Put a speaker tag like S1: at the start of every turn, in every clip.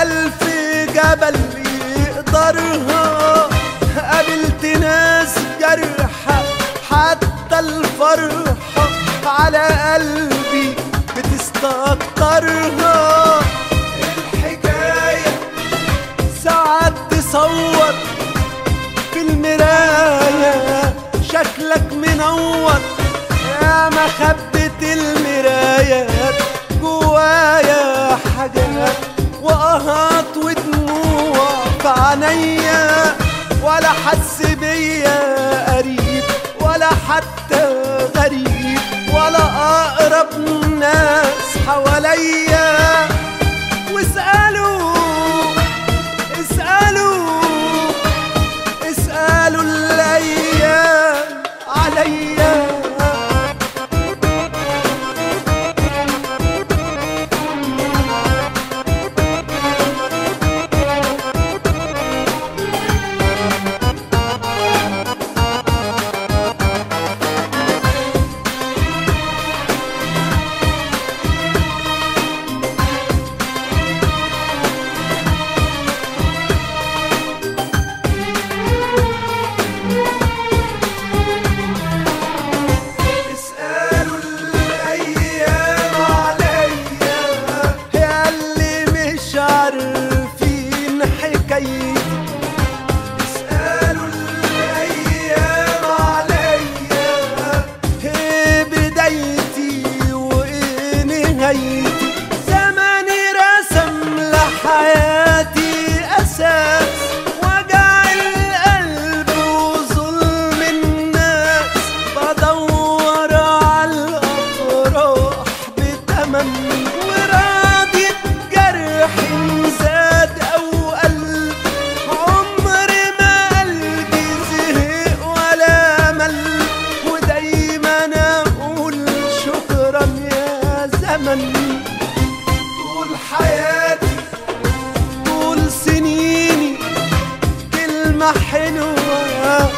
S1: ألف جبل يقدرها قابلت ناس جرحى حتى الفرحة على قلبي بتستكترها الحكاية ساعات تصور في المراية شكلك منور يا ما خبت المرايات جوايا حاجات وقهات ودموع في عينيا ولا حس بيا قريب ولا حتى غريب ولا اقرب ناس حواليا واسألوا اسألوا اسألوا الأيام عليا اسألوا الأيام عليا يا اللي مش عارفين حكايتي اسألوا الأيام عليا ايه بدايتي وايه نهايتي زماني رسم لحياتي أساس وجع القلب وظلم الناس بدور على الأفراح بتمن وراضي بجرح زاد أو قل عمر ما قلبي زهق ولا مل ودايما أقول شكرا يا زمن طول حياتي طول سنيني كلمة حلوة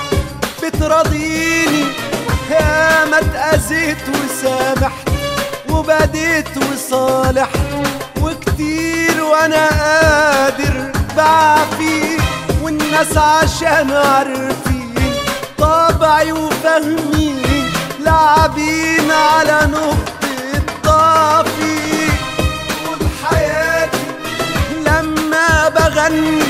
S1: بترضيني يا ما اتأذيت وسامحت وبديت وصالحت وكتير وانا قادر بعفي والناس عشان عارفين طبعي وفاهمين لاعبين على نقطة ضعفي طول حياتي لما بغني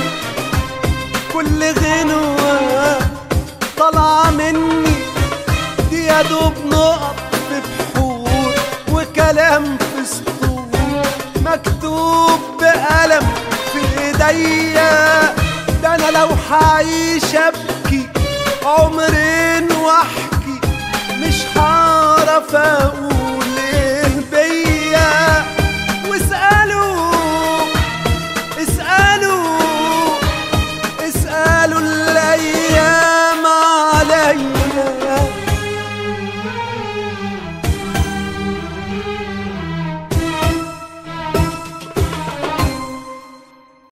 S1: كل غنوة طالعة مني دي يا دوب نقط في بحور وكلام في سطور مكتوب بقلم في ايديا ده انا لو هعيش ابكي عمرين واحكي مش هعرف اقول ايه بيا واسألوا اسألوا اسألوا الأيام